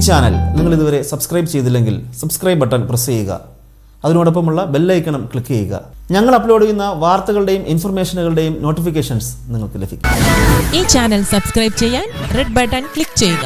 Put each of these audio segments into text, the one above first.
channel നിങ്ങൾ ഇതുവരെ subscribe ചെയ്തില്ലെങ്കിൽ സബ്സ്ക്രൈബ് ബട്ടൺ പ്രസ് ചെയ്യുക അതിനോടൊപ്പമുള്ള ബെല്ലൈക്കണം ക്ലിക്ക് ചെയ്യുക ഞങ്ങൾ അപ്ലോഡ് ചെയ്യുന്ന വാർത്തകളുടെയും ഇൻഫർമേഷനുകളുടെയും നോട്ടിഫിക്കേഷൻസ് നിങ്ങൾക്ക് ലഭിക്കും ഈ ചാനൽ സബ്സ്ക്രൈബ് ചെയ്യാൻ റെഡ് ബട്ടൺ ക്ലിക്ക് ചെയ്യുക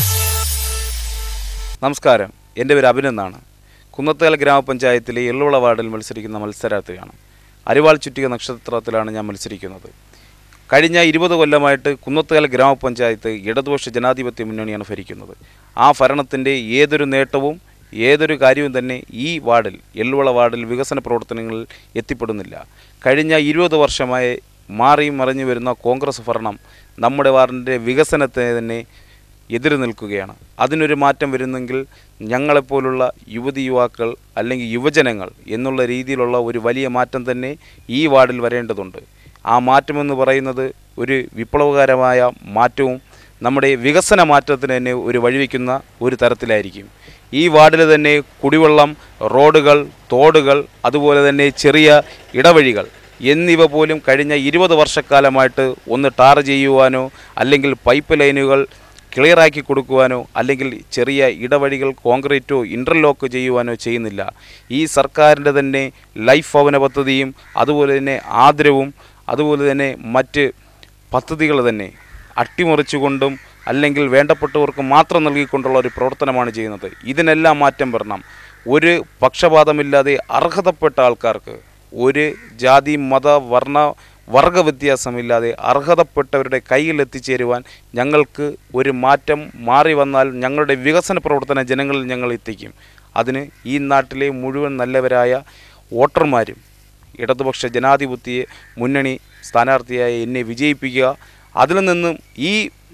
നമസ്കാരം എൻ്റെ പേര് അഭിനന്ദാണ് കുന്നത്തേൽ ഗ്രാമപഞ്ചായത്തിലെ എള്ളുവള വാർഡിൽ മത്സരിക്കുന്ന മത്സരാർത്ഥിയാണ് അരിവാൾ ചുറ്റിക നക്ഷത്രത്തിലാണ് ഞാൻ മത്സരിക്കുന്നത് കഴിഞ്ഞ ഇരുപത് കൊല്ലമായിട്ട് കുന്നത്തേൽ ഗ്രാമപഞ്ചായത്ത് ഇടതുപക്ഷ ജനാധിപത്യ മുന്നണിയാണ് ഭരിക്കുന്നത് ആ ഭരണത്തിൻ്റെ ഏതൊരു നേട്ടവും ഏതൊരു കാര്യവും തന്നെ ഈ വാർഡിൽ എള്ളുവള വാർഡിൽ വികസന പ്രവർത്തനങ്ങളിൽ എത്തിപ്പെടുന്നില്ല കഴിഞ്ഞ ഇരുപത് വർഷമായി മാറി മറിഞ്ഞു വരുന്ന കോൺഗ്രസ് ഭരണം നമ്മുടെ വാർഡിൻ്റെ വികസനത്തെ തന്നെ എതിര് നിൽക്കുകയാണ് അതിനൊരു മാറ്റം വരുന്നെങ്കിൽ ഞങ്ങളെപ്പോലുള്ള യുവതി യുവാക്കൾ അല്ലെങ്കിൽ യുവജനങ്ങൾ എന്നുള്ള രീതിയിലുള്ള ഒരു വലിയ മാറ്റം തന്നെ ഈ വാർഡിൽ വരേണ്ടതുണ്ട് ആ മാറ്റമെന്ന് പറയുന്നത് ഒരു വിപ്ലവകരമായ മാറ്റവും നമ്മുടെ വികസന മാറ്റത്തിന് തന്നെ ഒരു വഴിവെക്കുന്ന ഒരു തരത്തിലായിരിക്കും ഈ വാർഡിൽ തന്നെ കുടിവെള്ളം റോഡുകൾ തോടുകൾ അതുപോലെ തന്നെ ചെറിയ ഇടവഴികൾ എന്നിവ പോലും കഴിഞ്ഞ ഇരുപത് വർഷക്കാലമായിട്ട് ഒന്ന് ടാർ ചെയ്യുവാനോ അല്ലെങ്കിൽ പൈപ്പ് ലൈനുകൾ ക്ലിയറാക്കി കൊടുക്കുവാനോ അല്ലെങ്കിൽ ചെറിയ ഇടവഴികൾ കോൺക്രീറ്റോ ഇൻ്റർലോക്ക് ചെയ്യുവാനോ ചെയ്യുന്നില്ല ഈ സർക്കാരിൻ്റെ തന്നെ ലൈഫ് ഭവന പദ്ധതിയും അതുപോലെ തന്നെ ആദരവും അതുപോലെ തന്നെ മറ്റ് പദ്ധതികൾ തന്നെ അട്ടിമറിച്ചുകൊണ്ടും അല്ലെങ്കിൽ വേണ്ടപ്പെട്ടവർക്ക് മാത്രം നൽകിക്കൊണ്ടുള്ള ഒരു പ്രവർത്തനമാണ് ചെയ്യുന്നത് ഇതിനെല്ലാം മാറ്റം വരണം ഒരു പക്ഷപാതമില്ലാതെ അർഹതപ്പെട്ട ആൾക്കാർക്ക് ഒരു ജാതി മത വർണ്ണ വർഗ വ്യത്യാസമില്ലാതെ അർഹതപ്പെട്ടവരുടെ കയ്യിൽ എത്തിച്ചേരുവാൻ ഞങ്ങൾക്ക് ഒരു മാറ്റം മാറി വന്നാൽ ഞങ്ങളുടെ വികസന പ്രവർത്തന ജനങ്ങളിൽ ഞങ്ങൾ എത്തിക്കും അതിന് ഈ നാട്ടിലെ മുഴുവൻ നല്ലവരായ വോട്ടർമാരും ഇടതുപക്ഷ ജനാധിപത്യ മുന്നണി സ്ഥാനാർത്ഥിയായ എന്നെ വിജയിപ്പിക്കുക അതിൽ നിന്നും ഈ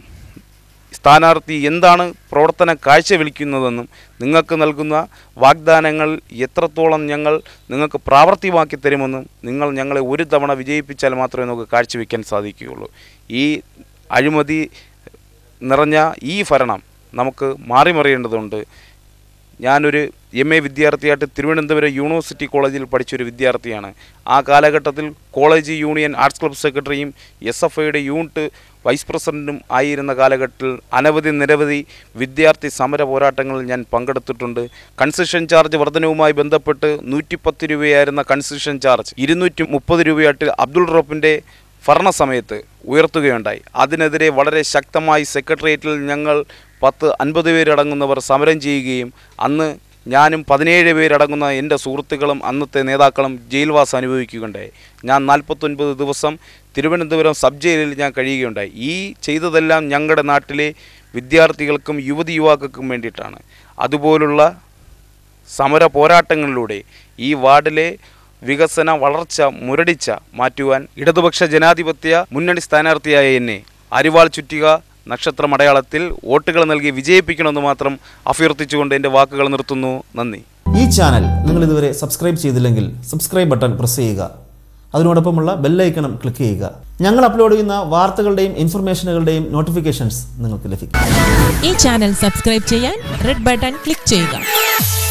സ്ഥാനാർത്ഥി എന്താണ് പ്രവർത്തനം കാഴ്ചവെളിക്കുന്നതെന്നും നിങ്ങൾക്ക് നൽകുന്ന വാഗ്ദാനങ്ങൾ എത്രത്തോളം ഞങ്ങൾ നിങ്ങൾക്ക് പ്രാവർത്തികമാക്കി തരുമെന്നും നിങ്ങൾ ഞങ്ങളെ ഒരു തവണ വിജയിപ്പിച്ചാൽ മാത്രമേ നമുക്ക് കാഴ്ചവെക്കാൻ സാധിക്കുകയുള്ളൂ ഈ അഴിമതി നിറഞ്ഞ ഈ ഭരണം നമുക്ക് മാറിമറിയേണ്ടതുണ്ട് ഞാനൊരു എം എ വിദ്യാർത്ഥിയായിട്ട് തിരുവനന്തപുരം യൂണിവേഴ്സിറ്റി കോളേജിൽ പഠിച്ചൊരു വിദ്യാർത്ഥിയാണ് ആ കാലഘട്ടത്തിൽ കോളേജ് യൂണിയൻ ആർട്സ് ക്ലബ് സെക്രട്ടറിയും എസ് എഫ് ഐയുടെ യൂണിറ്റ് വൈസ് പ്രസിഡൻറ്റും ആയിരുന്ന കാലഘട്ടത്തിൽ അനവധി നിരവധി വിദ്യാർത്ഥി സമര പോരാട്ടങ്ങളിൽ ഞാൻ പങ്കെടുത്തിട്ടുണ്ട് കൺസെഷൻ ചാർജ് വർധനവുമായി ബന്ധപ്പെട്ട് നൂറ്റിപ്പത്ത് രൂപയായിരുന്ന കൺസെഷൻ ചാർജ് ഇരുന്നൂറ്റി മുപ്പത് രൂപയായിട്ട് അബ്ദുൾ റോപ്പിൻ്റെ ഭരണസമയത്ത് ഉയർത്തുകയുണ്ടായി അതിനെതിരെ വളരെ ശക്തമായി സെക്രട്ടേറിയറ്റിൽ ഞങ്ങൾ പത്ത് അൻപത് പേരടങ്ങുന്നവർ സമരം ചെയ്യുകയും അന്ന് ഞാനും പതിനേഴ് പേരടങ്ങുന്ന എൻ്റെ സുഹൃത്തുക്കളും അന്നത്തെ നേതാക്കളും ജയിൽവാസം അനുഭവിക്കുകയുണ്ടായി ഞാൻ നാൽപ്പത്തൊൻപത് ദിവസം തിരുവനന്തപുരം സബ് ജയിലിൽ ഞാൻ കഴിയുകയുണ്ടായി ഈ ചെയ്തതെല്ലാം ഞങ്ങളുടെ നാട്ടിലെ വിദ്യാർത്ഥികൾക്കും യുവതി യുവാക്കൾക്കും വേണ്ടിയിട്ടാണ് അതുപോലുള്ള സമര പോരാട്ടങ്ങളിലൂടെ ഈ വാർഡിലെ വികസന വളർച്ച മുരടിച്ച മാറ്റുവാൻ ഇടതുപക്ഷ ജനാധിപത്യ മുന്നണി സ്ഥാനാർത്ഥിയായ എന്നെ അരിവാൾ ചുറ്റിക നക്ഷത്രം അടയാളത്തിൽ വോട്ടുകൾ നൽകി വിജയിപ്പിക്കണമെന്ന് മാത്രം അഭ്യർത്ഥിച്ചുകൊണ്ട് എൻ്റെ വാക്കുകൾ നിർത്തുന്നു നന്ദി ഈ ചാനൽ നിങ്ങൾ ഇതുവരെ സബ്സ്ക്രൈബ് ചെയ്തില്ലെങ്കിൽ സബ്സ്ക്രൈബ് ബട്ടൺ പ്രസ് ചെയ്യുക അതിനോടൊപ്പമുള്ള ബെല്ലൈക്കണം ക്ലിക്ക് ചെയ്യുക ഞങ്ങൾ അപ്ലോഡ് ചെയ്യുന്ന വാർത്തകളുടെയും ഇൻഫർമേഷനുകളുടെയും നോട്ടിഫിക്കേഷൻസ് നിങ്ങൾക്ക് ലഭിക്കും ഈ ചാനൽ സബ്സ്ക്രൈബ് ചെയ്യാൻ റെഡ് ബട്ടൺ ക്ലിക്ക് ചെയ്യുക